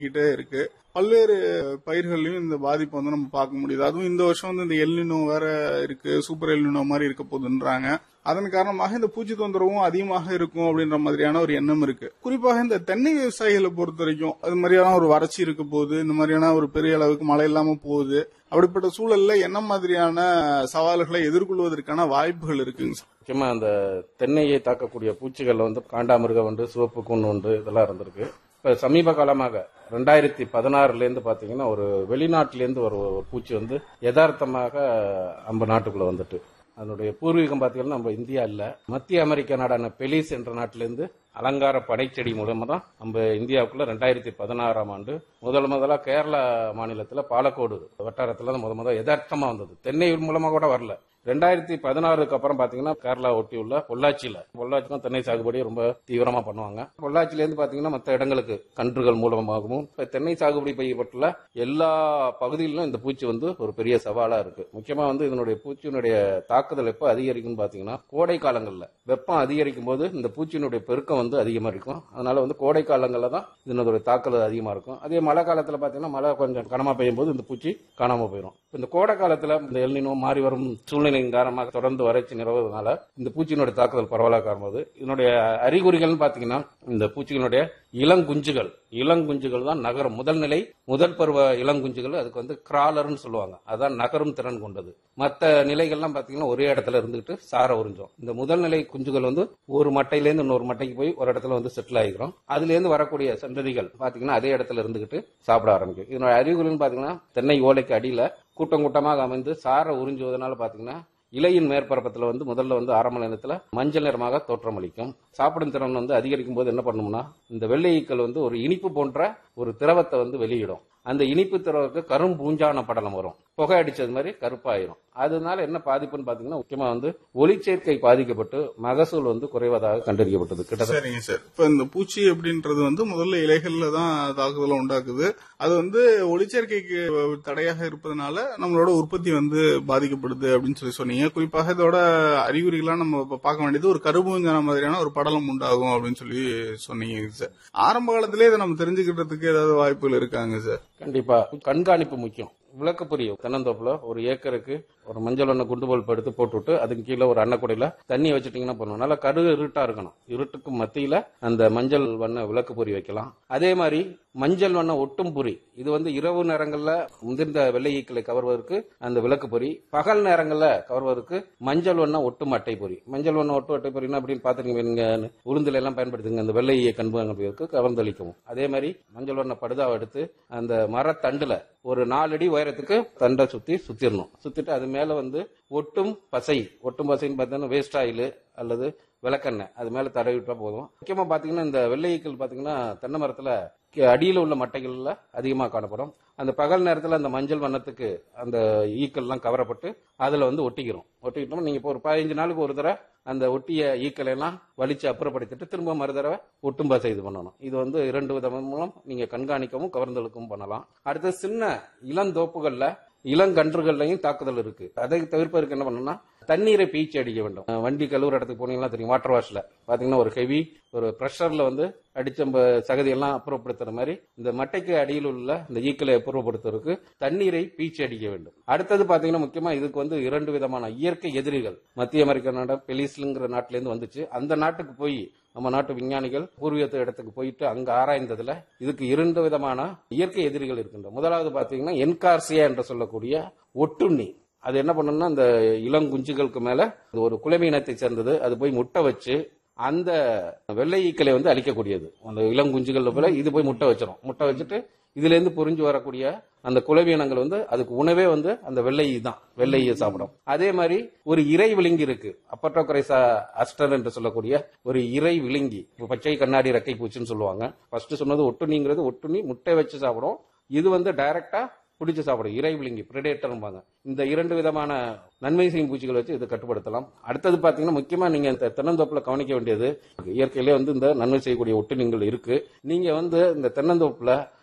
கிட்டே இருக்கு பல்வேறு பயிர்கள்லயும் இந்த பாதிப்பு வந்து நம்ம பார்க்க முடியுது அதுவும் இந்த வருஷம் வந்து இந்த எல்லினோ வேற இருக்கு சூப்பர் எல்லினோ மாதிரி இருக்க போகுதுன்றாங்க அதன் காரணமாக இந்த பூச்சி தொந்தரவும் அதிகமாக இருக்கும் அப்படின்ற மாதிரியான ஒரு எண்ணம் இருக்கு குறிப்பாக இந்த தென்னை விவசாயிகளை பொறுத்த வரைக்கும் அது மாதிரியான ஒரு வறட்சி இருக்க போகுது இந்த மாதிரியான ஒரு பெரிய அளவுக்கு மழை இல்லாம போகுது அப்படிப்பட்ட சூழல்ல என்ன மாதிரியான சவால்களை எதிர்கொள்வதற்கான வாய்ப்புகள் இருக்குங்க சார் முக்கியமா அந்த தென்னையை தாக்கக்கூடிய பூச்சிகள்ல வந்து காண்டாமிருக உண்டு சிவப்பு கூண் உண்டு இதெல்லாம் இருந்திருக்கு இப்ப சமீப காலமாக ரெண்டாயிரத்தி பதினாறுல இருந்து பாத்தீங்கன்னா ஒரு வெளிநாட்டில இருந்து ஒரு ஒரு பூச்சி வந்து யதார்த்தமாக நம்ம நாட்டுக்குள்ள வந்துட்டு அதனுடைய பூர்வீகம் பாத்தீங்கன்னா நம்ம இந்தியா இல்ல மத்திய அமெரிக்க நாடான பெலிஸ் என்ற நாட்டிலிருந்து அலங்கார படைச்செடி மூலமா தான் நம்ம இந்தியாவுக்குள்ள ரெண்டாயிரத்தி பதினாறாம் ஆண்டு முதல் முதலா கேரளா மாநிலத்துல பாலக்கோடு வட்டாரத்துல தான் முத முத யதார்த்தமா வந்தது தென்னை மூலமா கூட வரல ரெண்டாயிரத்தி பதினாறுக்கு அப்புறம் பாத்தீங்கன்னா கேரளா ஒட்டி உள்ள பொள்ளாச்சியில பொள்ளாச்சிக்கும் தென்னை சாகுபடி ரொம்ப தீவிரமா பண்ணுவாங்க பொள்ளாச்சில இருந்து பாத்தீங்கன்னா மற்ற இடங்களுக்கு கன்றுகள் மூலமாகவும் இப்ப தென்னை சாகுபடி செய்யப்பட்டுள்ள எல்லா பகுதிகளிலும் இந்த பூச்சி வந்து ஒரு பெரிய சவாலா இருக்கு முக்கியமா வந்து இதனுடைய பூச்சியினுடைய தாக்குதல் எப்ப அதிகரிக்கும்னு பாத்தீங்கன்னா கோடை காலங்கள்ல வெப்பம் அதிகரிக்கும் போது இந்த பூச்சியினுடைய பெருக்கம் வந்து அதிகமா இருக்கும் அதனால வந்து கோடை காலங்கள்ல தான் இதனுடைய தாக்குதல் அதிகமா இருக்கும் அதே மழை காலத்துல பாத்தீங்கன்னா மழை கொஞ்சம் கனமா பெய்யும் போது இந்த பூச்சி காணாம போயிடும் இந்த கோடை காலத்துல இந்த எல்னினோ மாறி வரும் சூழ்நிலையின் காரணமாக தொடர்ந்து வறட்சி நிலவுவதனால இந்த பூச்சியினுடைய தாக்குதல் பரவலாக காரணமாகுது இதனுடைய அறிகுறிகள்னு பாத்தீங்கன்னா இந்த பூச்சிகளுடைய இளங்குஞ்சுகள் இளங்குஞ்சுகள் தான் நகரும் முதல் நிலை முதல் பருவ இளங்குஞ்சுகள் அதுக்கு வந்து கிராலர்னு சொல்லுவாங்க அதான் நகரும் திறன் கொண்டது மற்ற நிலைகள்லாம் பாத்தீங்கன்னா ஒரே இடத்துல இருந்துகிட்டு சார உறிஞ்சோம் இந்த முதல் நிலை குஞ்சுகள் வந்து ஒரு மட்டையிலேருந்து இன்னொரு மட்டைக்கு போய் ஒரு இடத்துல வந்து செட்டில் ஆகிக்கிறோம் அதுல இருந்து வரக்கூடிய சந்ததிகள் பாத்தீங்கன்னா அதே இடத்துல இருந்துகிட்டு சாப்பிட ஆரம்பிக்கும் இதனுடைய அறிகுறின்னு பாத்தீங்கன்னா தென்னை ஓலைக்கு அடியில கூட்டம் கூட்டமாக அமைந்து சார உறிஞ்சுவதனால பாத்தீங்கன்னா இலையின் மேற்பரப்பத்துல வந்து முதல்ல வந்து ஆரம்ப நேரத்துல மஞ்சள் நிறமாக தோற்றமளிக்கும் சாப்பிடும் திறன் வந்து அதிகரிக்கும் போது என்ன பண்ணும்னா இந்த வெள்ளை ஈக்கள் வந்து ஒரு இனிப்பு போன்ற ஒரு திரவத்தை வந்து வெளியிடும் அந்த இனிப்பு திரவுக்கு கரும் பூஞ்சான படலம் வரும் புகை அடிச்சது மாதிரி கருப்பாயிரும் அதனால என்ன பாதிப்புன்னு பாத்தீங்கன்னா முக்கியமா வந்து ஒளிச்சேர்க்கை பாதிக்கப்பட்டு மகசூல் வந்து குறைவதாக கண்டறியப்பட்டது கிட்டத்தட்ட சரிங்க சார் இப்ப இந்த பூச்சி அப்படின்றது வந்து முதல்ல இலைகள்ல தான் தாக்குதலை உண்டாக்குது அது வந்து ஒளிச்சேர்க்கைக்கு தடையாக இருப்பதனால நம்மளோட உற்பத்தி வந்து பாதிக்கப்படுது அப்படின்னு சொல்லி சொன்னீங்க குறிப்பாக இதோட அறிகுறிகள்லாம் நம்ம இப்ப பார்க்க வேண்டியது ஒரு கரும்புஞ்சான மாதிரியான ஒரு படலம் உண்டாகும் அப்படின்னு சொல்லி சொன்னீங்க சார் ஆரம்ப காலத்திலே இதை நம்ம தெரிஞ்சுக்கிட்டதுக்கு ஏதாவது வாய்ப்புகள் இருக்காங்க சார் கண்டிப்பா கண்காணிப்பு முக்கியம் விளக்கு புரியும் தென்னந்தோப்புல ஒரு ஏக்கருக்கு ஒரு மஞ்சள் வண்ண குண்டு பல்ப் எடுத்து போட்டுவிட்டு அதுக்கு கீழே ஒரு அன்னக்குடையில தண்ணி வச்சுட்டீங்கன்னா போதும் நல்லா கரு இருட்டா இருக்கணும் இருட்டுக்கு மத்தியில அந்த மஞ்சள் வண்ண விளக்கு பொறி வைக்கலாம் அதே மாதிரி மஞ்சள் வண்ண ஒட்டும் பொறி இது வந்து இரவு நேரங்கள்ல முதிர்ந்த வெள்ளை ஈக்களை கவர்வதற்கு அந்த விளக்கு பொறி பகல் நேரங்கள்ல கவர்வதற்கு மஞ்சள் வண்ண ஒட்டும் அட்டை பொறி மஞ்சள் வண்ண ஒட்டு அட்டை பொறினா அப்படின்னு பாத்துருக்கீங்க நீங்க உளுந்துல எல்லாம் பயன்படுத்துங்க அந்த வெள்ளை ஈய கண்புக்கு கவர்ந்தளிக்கவும் அதே மாதிரி மஞ்சள் வண்ண படுதாவை எடுத்து அந்த மரத்தண்டுல ஒரு நாலு அடி உயரத்துக்கு தண்டை சுத்தி சுத்திடணும் சுத்திட்டு அது மேல வந்து ஒட்டும் பசை ஒட்டும் பசைன்னு பார்த்தீங்கன்னா வேஸ்ட் ஆயில் அல்லது விளக்கெண்ணெய் அது மேல தடவி விட்டா போதும் முக்கியமா பாத்தீங்கன்னா இந்த வெள்ளையீக்கள் பாத்தீங்கன்னா தென்னை மரத்துல கீ- அடியில உள்ள மட்டைகள்ல அதிகமா காணப்படும் அந்த பகல் நேரத்துல அந்த மஞ்சள் வண்ணத்துக்கு அந்த ஈக்கள்லாம் கவரப்பட்டு அதுல வந்து ஒட்டிக்கிறோம் ஒட்டிக்கிட்டோம் நீங்க இப்போ ஒரு பதினஞ்சு நாளுக்கு ஒரு தடவை அந்த ஒட்டிய ஈக்களை எல்லாம் வலிச்சு அப்புறப்படுத்திட்டு திரும்ப மறு தடவை ஒட்டும் பசை இது பண்ணணும் இது வந்து இரண்டு விதம் மூலம் நீங்க கண்காணிக்கவும் கவர்ந்தெழுக்கவும் பண்ணலாம் அடுத்து சின்ன இளந்தோப்புகள்ல இளங்கன்றுகள்லையும் தாக்குதல் இருக்கு அதை தவிர்ப்பதற்கு என்ன பண்ணணும்னா தண்ணீரை பீச்சி அடிக்க வேண்டும் அஹ் வண்டி கழுவுற இடத்துக்கு போனீங்கன்னா தெரியும் வாட்டர் வாஷ்ல பாத்தீங்கன்னா ஒரு ஹெவி ஒரு ப்ரெஷர்ல வந்து அடிச்ச நம்ம சகதி எல்லாம் அப்புறப்படுத்துற மாதிரி இந்த மட்டைக்கு அடியில் உள்ள இந்த ஈக்களை அப்புறப்படுத்துறதுக்கு தண்ணீரை பீச்சி அடிக்க வேண்டும் அடுத்தது பாத்தீங்கன்னா முக்கியமா இதுக்கு வந்து இரண்டு விதமான இயற்கை எதிரிகள் மத்திய அமெரிக்க நாட பெலிஸ்லுங்கிற நாட்டில இருந்து வந்துச்சு அந்த நாட்டுக்கு போய் நம்ம நாட்டு விஞ்ஞானிகள் பூர்வீகத்து இடத்துக்கு போயிட்டு அங்க ஆராய்ந்ததுல இதுக்கு இரண்டு விதமான இயற்கை எதிரிகள் இருக்கின்றன முதலாவது பாத்தீங்கன்னா என்கார்சியா என்று சொல்லக்கூடிய ஒட்டுண்ணி அது என்ன பண்ணணும்னா அந்த இளங்குஞ்சுகளுக்கு மேல அது ஒரு குளவி இனத்தை சேர்ந்தது அது போய் முட்டை வச்சு அந்த வெள்ளை ஈக்களை வந்து அழிக்கக்கூடியது அந்த இளங்குஞ்சுகள் போல இது போய் முட்டை வச்சிரும் முட்டை வச்சுட்டு இதுல இருந்து புரிஞ்சு வரக்கூடிய அந்த குளவி இனங்கள் வந்து அதுக்கு உணவே வந்து அந்த வெள்ளை ஈ தான் வெள்ளை ஈயை சாப்பிடும் அதே மாதிரி ஒரு இறை விழுங்கி இருக்கு அப்பட்டோகரைசா அஸ்டர் என்று சொல்லக்கூடிய ஒரு இறை விழுங்கி இப்ப பச்சை கண்ணாடி ரெக்கை பூச்சின்னு சொல்லுவாங்க ஃபர்ஸ்ட் சொன்னது ஒட்டுண்ணிங்கிறது ஒட்டுண்ணி முட்டை வச்சு சாப்பிடும் இது வந்து டைரக்டா பிடிச்சு சாப்பிடும் இறை விழுங்கி பிரிடேட்டர்ம்பாங்க இந்த இரண்டு விதமான நன்மை செய்யும் பூச்சிகள் வச்சு இதை கட்டுப்படுத்தலாம் அடுத்தது பாத்தீங்கன்னா முக்கியமா நீங்க இந்த தென்னந்தோப்புல கவனிக்க வேண்டியது இயற்கையிலே வந்து இந்த நன்மை செய்யக்கூடிய ஒட்டுண்ணிகள் இருக்கு நீங்க வந்து இந்த தென்னந்தோப்புல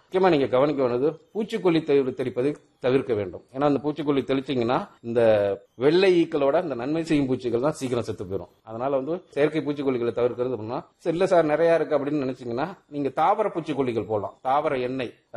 முக்கியமா நீங்க கவனிக்க வேண்டியது பூச்சிக்கொல்லி தெளி- தெளிப்பதை தவிர்க்க வேண்டும் ஏன்னா அந்த பூச்சிக்கொல்லி தெளிச்சீங்கன்னா இந்த வெள்ளை ஈக்களோட இந்த நன்மை செய்யும் பூச்சிகள் தான் சீக்கிரம் செத்து போயிடும் அதனால வந்து செயற்கை பூச்சிக்கொல்லிகளை தவிர்க்கிறது அப்படின்னா "சரி, இல்ல சார் நிறைய இருக்கு அப்படின்னு நினைச்சீங்கன்னா நீங்க தாவர பூச்சிக்கொல்லிகள் போடலாம் தாவர எண்ணெய்